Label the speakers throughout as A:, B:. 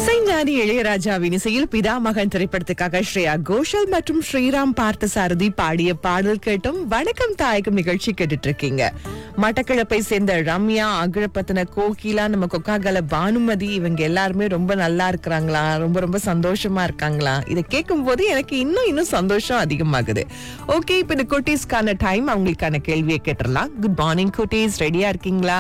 A: இசைஞானி இளையராஜாவின் இசையில் பிதா மகன் திரைப்படத்துக்காக ஸ்ரேயா கோஷல் மற்றும் ஸ்ரீராம் பார்த்தசாரதி பாடிய பாடல் கேட்டும் வணக்கம் தாயகம் நிகழ்ச்சி கேட்டுட்டு இருக்கீங்க மட்டக்களப்பை சேர்ந்த ரம்யா அகிழப்பத்தின கோகிலா நம்ம கொக்காகல பானுமதி இவங்க எல்லாருமே ரொம்ப நல்லா இருக்கிறாங்களா ரொம்ப ரொம்ப சந்தோஷமா இருக்காங்களா இதை கேட்கும் போது எனக்கு இன்னும் இன்னும் சந்தோஷம் அதிகமாகுது ஓகே இப்ப இந்த குட்டீஸ்க்கான டைம் அவங்களுக்கான கேள்வியை கேட்டுடலாம் குட் மார்னிங் குட்டீஸ் ரெடியா இருக்கீங்களா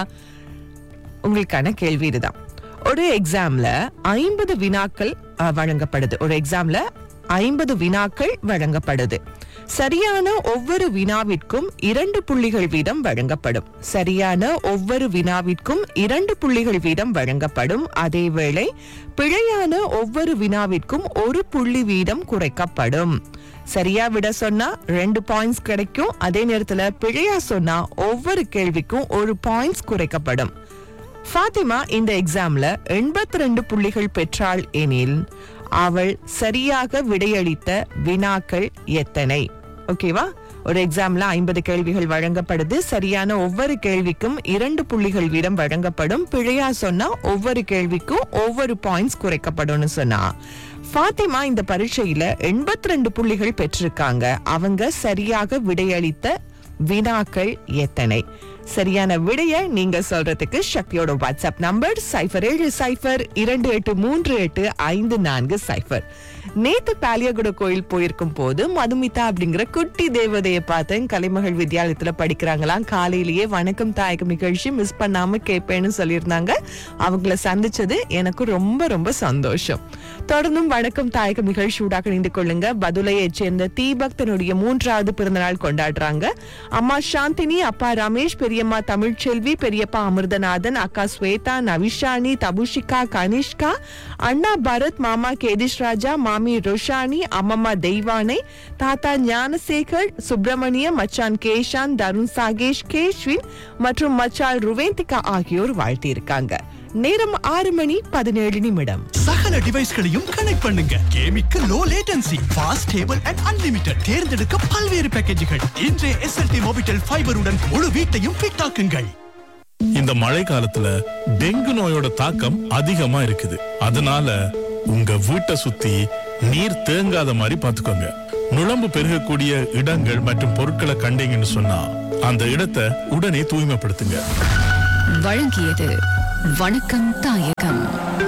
A: உங்களுக்கான கேள்வி இதுதான் ஒரு எக்ஸாம்ல ஐம்பது வினாக்கள் அஹ், வழங்கப்படுது ஒரு எக்ஸாம்ல ஐம்பது வினாக்கள் வழங்கப்படுது சரியான ஒவ்வொரு வினாவிற்கும் இரண்டு புள்ளிகள் வீதம் வழங்கப்படும் சரியான ஒவ்வொரு வினாவிற்கும் இரண்டு புள்ளிகள் வீதம் வழங்கப்படும் அதேவேளை பிழையான ஒவ்வொரு வினாவிற்கும் ஒரு புள்ளி வீதம் குறைக்கப்படும் சரியா விட சொன்னா ரெண்டு பாயிண்ட்ஸ் கிடைக்கும் அதே நேரத்துல பிழையா சொன்னா ஒவ்வொரு கேள்விக்கும் ஒரு பாயிண்ட்ஸ் குறைக்கப்படும் ஃபாத்திமா இந்த எக்ஸாம்ல 82 ரெண்டு புள்ளிகள் பெற்றாள் எனில் அவள் சரியாக விடையளித்த வினாக்கள் எத்தனை ஓகேவா ஒரு எக்ஸாம்ல ஐம்பது கேள்விகள் வழங்கப்படுது சரியான ஒவ்வொரு கேள்விக்கும் இரண்டு புள்ளிகள் வீதம் வழங்கப்படும் பிழையா சொன்னா ஒவ்வொரு கேள்விக்கும் ஒவ்வொரு பாயிண்ட்ஸ் குறைக்கப்படும்னு சொன்னா ஃபாத்திமா இந்த பரீட்சையில 82 ரெண்டு புள்ளிகள் பெற்றிருக்காங்க அவங்க சரியாக விடையளித்த வினாக்கள் எத்தனை சரியான விடைய நீங்க சொல்றதுக்கு சக்தியோட வாட்ஸ்அப் நம்பர் சைஃபர் ஏழு சைஃபர் இரண்டு எட்டு மூன்று எட்டு ஐந்து நான்கு சைஃபர் நேத்து பாலியகுட கோயில் போயிருக்கும் போது மதுமிதா அப்படிங்கிற குட்டி தேவதையை பார்த்தேன் கலைமகள் வித்யாலயத்துல படிக்கிறாங்களாம் காலையிலேயே வணக்கம் தாயகம் நிகழ்ச்சி மிஸ் பண்ணாம கேட்பேன்னு சொல்லியிருந்தாங்க அவங்கள சந்திச்சது எனக்கு ரொம்ப ரொம்ப சந்தோஷம் தொடர்ந்தும் வணக்கம் தாயகம் நிகழ்ச்சி ஊடாக இணைந்து கொள்ளுங்க பதுளையைச் சேர்ந்த தீபக் தன்னுடைய மூன்றாவது பிறந்தநாள் கொண்டாடுறாங்க அம்மா சாந்தினி அப்பா ரமேஷ் பெரியம்மா தமிழ்ச்செல்வி பெரியப்பா அமிர்தநாதன் அக்கா ஸ்வேதா நவிஷானி தபுஷிகா கனிஷ்கா அண்ணா பரத் மாமா கேதிஷ் ராஜா மாமி ருஷானி அம்மம்மா தெய்வானை தாத்தா ஞானசேகர் சுப்பிரமணிய மச்சான் கேஷான் தருண் சாகேஷ் கேஷ்வின் மற்றும் மச்சாள் ருவேந்திகா ஆகியோர் வாழ்த்தியிருக்காங்க நேரம் ஆறு மணி பதினேழு நிமிடம்
B: சகல டிவைஸ்களையும் கனெக்ட் பண்ணுங்க கேமிக்கு low latency fast stable and unlimited தேர்ந்தெடுக்க பல்வேறு பேக்கேஜுகள் இன்றைய எஸ்எல்டி மொபிட்டல் ஃபைபருடன் முழு வீட்டையும் ஃபிட் ஆக்குங்கள்
C: இந்த மழை காலத்துல டெங்கு நோயோட தாக்கம் அதிகமா இருக்குது அதனால உங்க வீட்டை சுத்தி நீர் தேங்காத மாதிரி பாத்துக்கோங்க நுழம்பு பெருகக்கூடிய இடங்கள் மற்றும் பொருட்களை கண்டீங்கன்னு சொன்னா அந்த இடத்தை உடனே தூய்மைப்படுத்துங்க
D: வழங்கியது வணக்கம் தாயகம்